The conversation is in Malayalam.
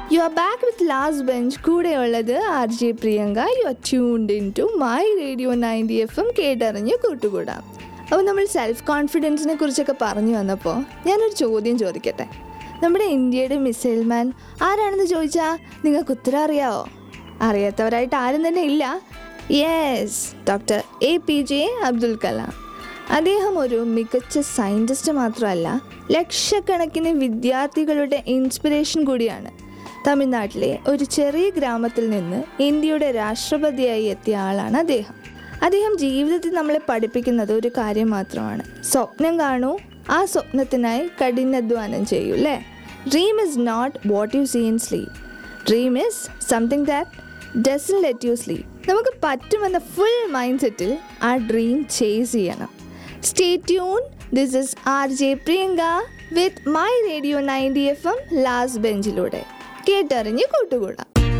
U are back with last bench കൂടെയുള്ളത് R J Priyanka you are tuned in to my radio ninety F M കേട്ടറിഞ്ഞ് കൂട്ടുകൂടാം അപ്പോൾ നമ്മൾ സെൽഫ് കോൺഫിഡൻസിനെ കുറിച്ചൊക്കെ പറഞ്ഞു വന്നപ്പോൾ ഞാനൊരു ചോദ്യം ചോദിക്കട്ടെ നമ്മുടെ ഇന്ത്യയുടെ മിസൈൽ മാൻ ആരാണെന്ന് ചോദിച്ചാൽ നിങ്ങൾക്ക് ഉത്തരം അറിയാവോ അറിയാത്തവരായിട്ട് ആരും തന്നെ ഇല്ല yes doctor A P J Abdul Kalam അദ്ദേഹം ഒരു മികച്ച സയൻറ്റിസ്റ്റ് മാത്രമല്ല ലക്ഷക്കണക്കിന് വിദ്യാർത്ഥികളുടെ ഇൻസ്പിറേഷൻ കൂടിയാണ് തമിഴ്നാട്ടിലെ ഒരു ചെറിയ ഗ്രാമത്തിൽ നിന്ന് ഇന്ത്യയുടെ രാഷ്ട്രപതിയായി എത്തിയ ആളാണ് അദ്ദേഹം അദ്ദേഹം ജീവിതത്തിൽ നമ്മളെ പഠിപ്പിക്കുന്നത് ഒരു കാര്യം മാത്രമാണ് സ്വപ്നം കാണൂ ആ സ്വപ്നത്തിനായി കഠിനാധ്വാനം ചെയ്യൂ അല്ലേ dream is not what you see in sleep dream is something that doesn't let you sleep നമുക്ക് പറ്റുമെന്ന ഫുൾ മൈൻഡ് സെറ്റിൽ ആ ഡ്രീം ചേസ് ചെയ്യണം stay tune this is R J Priyanka with my radio ninety F M last ബെഞ്ചിലൂടെ കേട്ടറിഞ്ഞ് കൂട്ടുകൂടാം